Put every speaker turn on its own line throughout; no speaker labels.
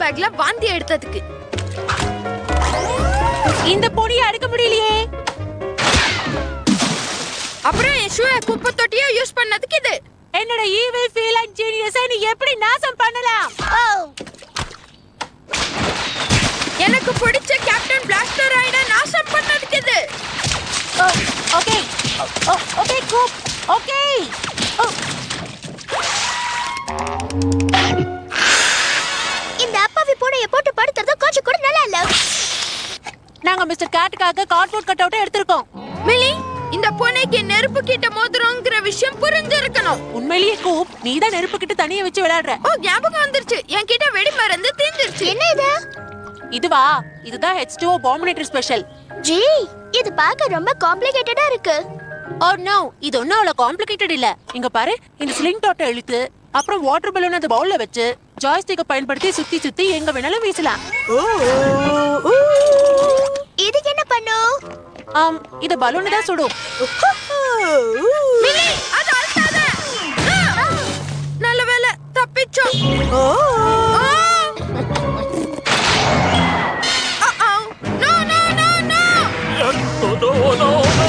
பேக்ல வாந்தி எடுத்ததுக்கு
இந்த பொடியை அடுக்க முடியலையே
அப்புறம் என் ஷூ குப்பை தொட்டியா யூஸ் பண்ணதுக்கு இது
என்னோட ஈவில் ஃபீல் அண்ட் ஜீனியஸை நீ எப்படி நாசம் பண்ணலாம்
எனக்கு பிடிச்ச கேப்டன் பிளாஸ்டர் ரைட நாசம் பண்ணதுக்கு இது
ஓகே ஓகே கூப் ஓகே
இந்த அப்பாவி பூனையை போட்டு படுத்துறது கொஞ்சம் கூட நல்லா இல்ல
நாங்க மிஸ்டர் கேட்டுக்காக கார்ட்போர்ட் கட் அவுட் எடுத்திருக்கோம்
மிலி இந்த பூனைக்கு நெருப்பு கிட்ட மோதுறோங்கிற விஷயம் புரிஞ்சிருக்கணும்
உண்மையிலேயே கூப் நீ தான் நெருப்பு கிட்ட தனியா வச்சு விளையாடுற
ஓ ஞாபகம் வந்துருச்சு என்கிட்ட வெடி மருந்து தீந்துருச்சு
என்ன இது
இதுவா இதுதான் ஹெச் டூ பாம்பினேட்டர் ஸ்பெஷல்
ஜி இது பார்க்க ரொம்ப காம்ப்ளிகேட்டடா இருக்கு
ஓ நோ இது ஒன்றும் அவ்வளோ காம்ப்ளிகேட்டட் இல்ல இங்க பாரு இந்த ஸ்லிங் டாட்டை இழுத்து அப்புறம் வாட்டர் பலூன் அந்த பவுல்ல வச்சு ஜாய்ஸ்டிக்கை பயன்படுத்தி சுத்தி சுத்தி எங்க வேணாலும் வீசலாம்
இதுக்கு என்ன பண்ணும்
ஆம் இது பலூன் தான் சுடும்
மிலி அது அழுத்தாத ஆ! நல்ல வேளை தப்பிச்சோம் ஆ! Uh-oh. No, no, no, no!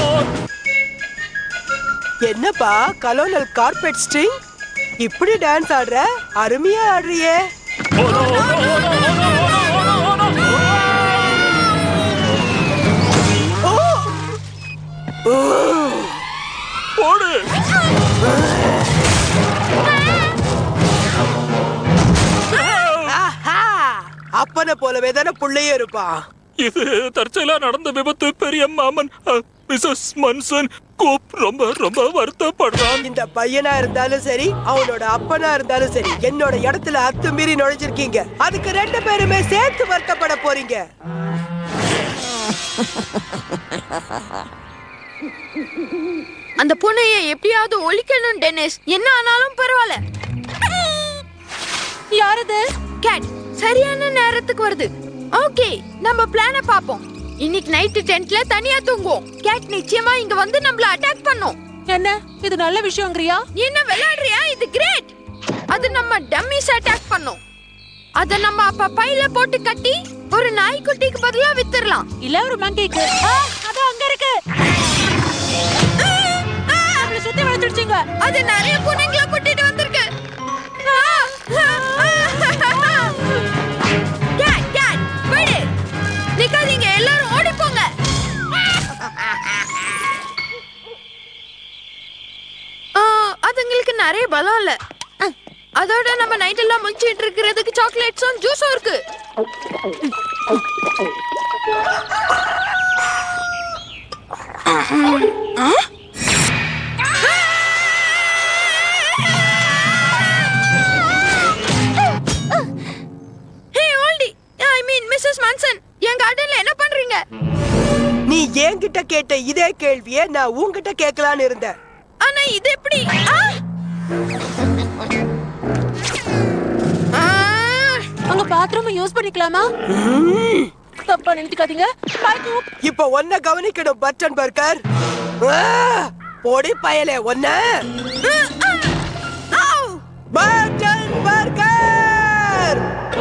என்னப்பா கலோனல் கார்பெட் ஸ்ட்ரிங் இப்படி டான்ஸ் ஆடுற அருமையா ஆடுறியே
போடு
ஆஹா! அப்பனை போலவே தானே புள்ளையும் இருப்பான்
இது தற்செயலா நடந்த விபத்து பெரிய மாமன் மிஸ்ஸஸ் மன்சன் கூப் ரொம்ப ரொம்ப வருத்தப்படுறான்
இந்த பையனா இருந்தாலும் சரி அவனோட அப்பனா இருந்தாலும் சரி என்னோட இடத்துல அத்துமீறி நுழைஞ்சிருக்கீங்க அதுக்கு ரெண்டு பேருமே சேர்த்து வருத்தப்பட போறீங்க
அந்த பூனையை எப்படியாவது ஒழிக்கணும் டென்னிஸ் என்ன ஆனாலும் பரவாயில்ல
யாரது
கேட் சரியான நேரத்துக்கு வருது ஓகே நம்ம பிளான பாப்போம் இன்னைக்கு நைட்டு டென்ட்ல தனியா தூங்குவோம் கேட் நிச்சயமா இங்க வந்து நம்மள அட்டாக் பண்ணும்
என்ன இது நல்ல விஷயங்கிறியா
நீ என்ன விளையாடுறியா இது கிரேட் அது நம்ம டம்மிஸ் அட்டாக் பண்ணும் அத நம்ம அப்ப பையில போட்டு கட்டி ஒரு நாய்க்குட்டிக்கு பதிலா வித்துறலாம்
இல்ல ஒரு மங்கிக்கு அது அங்க இருக்கு நம்மள சுத்தி வளைச்சிடுச்சுங்க
அது நிறைய பூனைங்களை கூட்டிட்டு வந்திருக்கு கேட் கேட் விடு நிக்காதீங்க எல்லாரும் ஓடி போங்க ஆ, அதுங்களுக்கு நிறைய பலம் இல்ல அதோட நம்ம நைட் எல்லாம் முழிச்சிட்டு இருக்கிறதுக்கு சாக்லேட்ஸும் ஜூஸும் இருக்கு ஹே ஓல்டி ஐ மீன் மிஸ்ஸஸ் மான்சன் என் கார்டன்ல என்ன பண்றீங்க
நீ என்கிட்ட கேட்ட இதே கேள்வியை நான் உன்கிட்ட கேட்கலான்னு இருந்தேன்
ஆனா இது எப்படி ஆ! ஆ!
அங்க பாத்ரூம் யூஸ் பண்ணிக்கலாமா தப்பா நினைச்சுக்காதீங்க பாய் கூப்
இப்ப ஒன்ன கவனிக்கணும் பட்டன் பர்கர் ஆ! போடி பயலே ஒன்ன
ஆவ்!
பட்டன் பர்கர்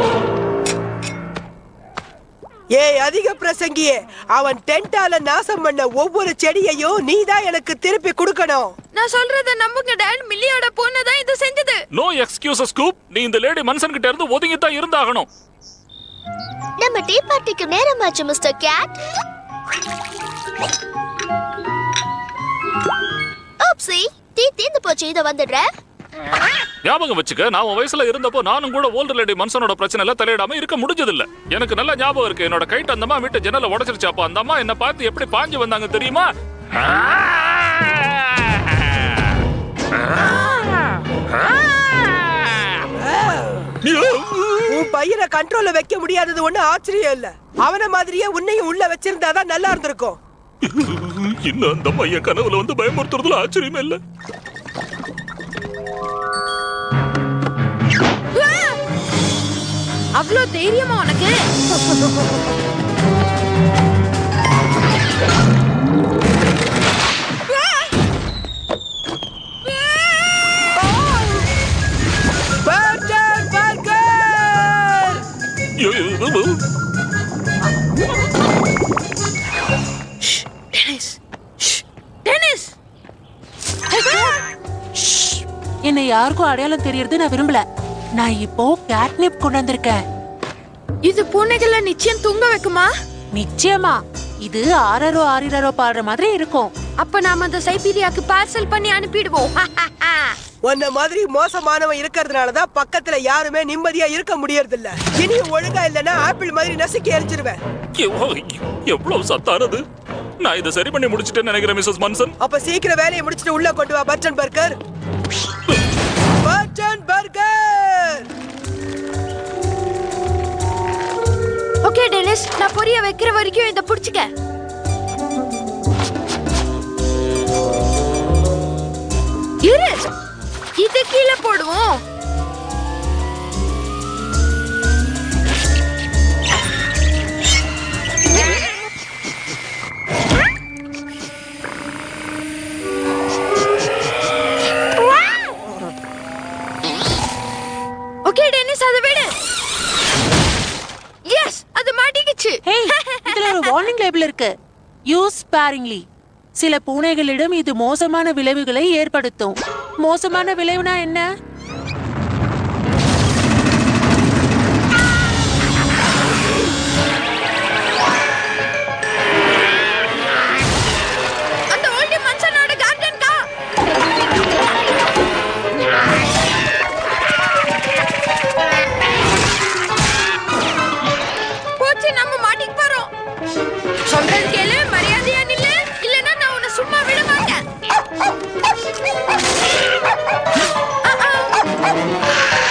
ஏய் அதிக பிரசங்கியே அவன் டென்டால நாசம் பண்ண ஒவ்வொரு செடியையும் நீ தான் எனக்கு திருப்பி கொடுக்கணும்
நான் சொல்றத நம்புங்க டேட் மில்லியோட பொண்ணு தான் இது செஞ்சது
நோ எக்ஸ்கியூசஸ் கூப் நீ இந்த லேடி மன்சன் கிட்ட இருந்து ஒதுங்கி தான் இருந்தாகணும்
நம்ம டீ பார்ட்டிக்கு நேரமாச்சு மிஸ்டர் கேட் ஓப்ஸி டீ தீந்து போச்சு இத வந்துடுறேன்
ஞாபகம் வச்சுக்க நான் உன் வயசுல இருந்தப்போ நானும் கூட ஓல்டு லேடி மன்சனோட பிரச்சனைல தலையிடாம இருக்க முடிஞ்சதில்ல எனக்கு நல்ல ஞாபகம் இருக்கு என்னோட கைட்டு அந்த அம்மா வீட்டு ஜன்னல உடைச்சிருச்சு அப்போ அந்த அம்மா என்ன பார்த்து எப்படி பாஞ்சு வந்தாங்க தெரியுமா
உன் பையனை கண்ட்ரோல்ல வைக்க முடியாதது ஒண்ணு ஆச்சரியம் இல்ல அவன மாதிரியே உன்னையும் உள்ள வச்சிருந்தாதான் நல்லா இருந்திருக்கும்
இன்னும் அந்த அம்மா என் கனவுல வந்து பயமுறுத்துறதுல ஆச்சரியமே இல்ல
அவ்வளோ தைரியமா உனக்கு
பட்டன் பர்கர்
டெனிஸ் ஷ், டெனிஸ்
என்னை யாருக்கும் அடையாளம் தெரியறது நான் விரும்பல நான் இப்போ கேட்னிப் கொண்டு வந்திருக்கேன்
இது பூனைகளை நிச்சயம் தூங்க வைக்குமா
நிச்சயமா இது ஆரரோ ஆரிரரோ பாடுற மாதிரி இருக்கும்
அப்ப நாம அந்த சைபீரியாக்கு பார்சல் பண்ணி அனுப்பிடுவோம்
உன்ன மாதிரி மோசமானவன் இருக்கிறதுனாலதான் பக்கத்துல யாருமே நிம்மதியா இருக்க முடியறது இல்ல இனியும் ஒழுங்கா இல்லைன்னா ஆப்பிள் மாதிரி நசுக்கி எரிஞ்சிருவேன்
எவ்வளவு எவ்வளவு சத்தானது நான் இதை சரி பண்ணி முடிச்சிட்டேன்னு நினைக்கிறேன் மிஸ்ஸஸ் மன்சன்
அப்ப சீக்கிரம் வேலையை முடிச்சிட்டு உள்ள கொண்டு வா Burton burger Burton burger
okay Dennis நான் பொரிய வைக்கிற வரைக்கும் இத புடிச்சுக்க இரு இது கீழே போடுவோம் ஓகே டெனிஸ் அதை விடு எஸ் அது மாட்டிக்கிச்சு
ஹே இதுல ஒரு வார்னிங் லேபிள் இருக்கு யூஸ் ஸ்பாரிங்லி சில பூனைகளிடம் இது மோசமான விளைவுகளை ஏற்படுத்தும் மோசமான விளைவுனா என்ன
அந்த ஓல்டு மனுஷனோட கார்டன் கா போச்சு நம்ம மாட்டிக்க போறோம் சொல்றது கேளு மரியாதையா நில்லு இல்லனா நான் உன்னை சும்மா விட மாட்டேன் ஆ, ஆ.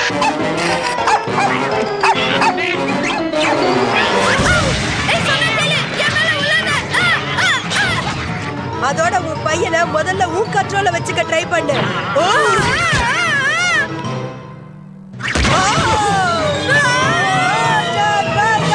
ஏய், சொன்னா கேளு. என் மேல விழாத. ஆ, ஆ, ஆ.
அதோட உன் பையனை முதல்ல உன் கண்ட்ரோல வச்சுக்க ட்ரை பண்ணு ஓ! பர்டன்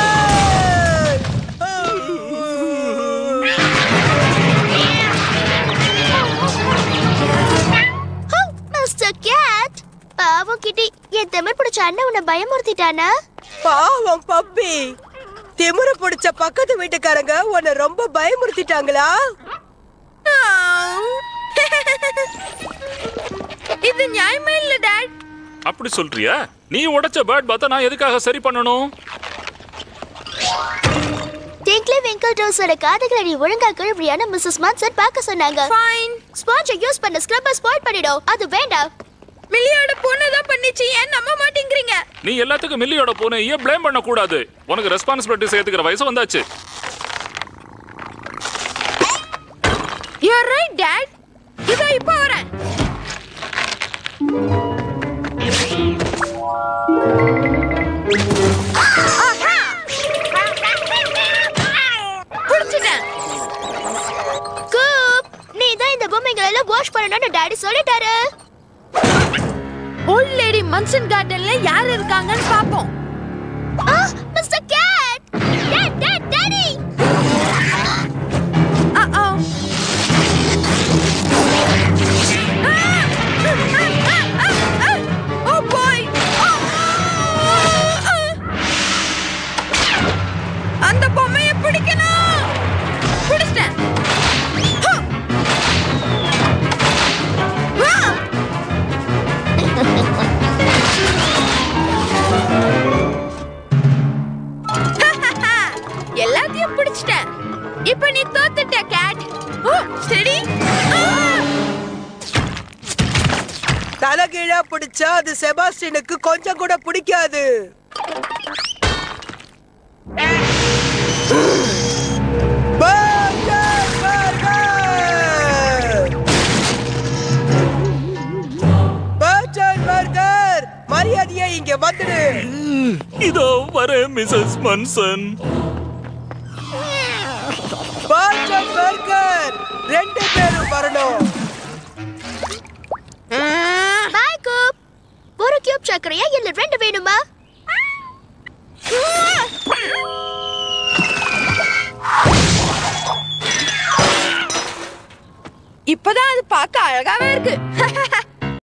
மிஸ்டர் கேட் பாவம் கிட்டி என் திமிர் பிடிச்ச அண்ணன் உன்னை பயமுறுத்திட்டானா
பாவம் பப்பி திமிரு பிடிச்ச பக்கத்து வீட்டுக்காரங்க உன்னை ரொம்ப பயமுறுத்திட்டாங்களா
இது நியாயமே இல்ல டாட்
அப்படி சொல்றியா நீ உடைச்ச பேட் பாத்தா நான் எதுக்காக சரி பண்ணணும்
டிங்க்லி விங்கிள் டோஸோட காதுகளை நீ ஒழுங்கா கழுவியான மிஸ்ஸஸ் மான்சன் பார்க்க சொன்னாங்க
ஃபைன்
ஸ்பாஞ்சை யூஸ் பண்ண ஸ்க்ரப்பர் ஸ்பாயில் பண்ணிடும் அது வேண்டாம்
மில்லியோட பொண்ணு தான் பண்ணிச்சு ஏன் நம்ப மாட்டேங்கிறீங்க
நீ எல்லாத்துக்கும் மில்லியோட போன ஏன் ப்ளேம் பண்ண கூடாது உனக்கு ரெஸ்பான்சிபிலிட்டி சேர்த்துக்கிற வயசு வந்தாச்சு
யூஆர் ரைட் டாட் இதோ இப்போ வரேன் ஆஹா! பிடிச்சிட்டேன்
கூப் நீ தான் இந்த பொம்மைகளை எல்லாம் வாஷ் பண்ணணும்னு டாடி சொல்லிட்டாரு
ஓல்ட் லேடி மன்சன் கார்டன்ல யார் இருக்காங்கன்னு பாப்போம்
ஆ mister cat dad dad daddy
Uh-oh. Oh boy! அந்த பொம்மையை பிடிக்கணும் பிடிச்சிட்டேன் ஆ! எல்லாத்தையும் பிடிச்சிட்டேன் இப்ப நீ தோத்துட்ட கேட் ஓ சரி
தலைகீழா பிடிச்சா அது செபாஸ்டினுக்கு கொஞ்சம் கூட பிடிக்காது பர்கர், பர்கர்! Burger, burger! மரியாதையா இங்க வந்துடு
இதோ வரேன் மிஸ்ஸஸ் மன்சன்
பர்கர், பர்கர்! ரெண்டு பேரும் வரணும்
பாய் கூப் ஒரு கியூப் சர்க்கரையா இல்ல ரெண்டு வேணுமா
இப்பதான் அது பார்க்க அழகாவே இருக்கு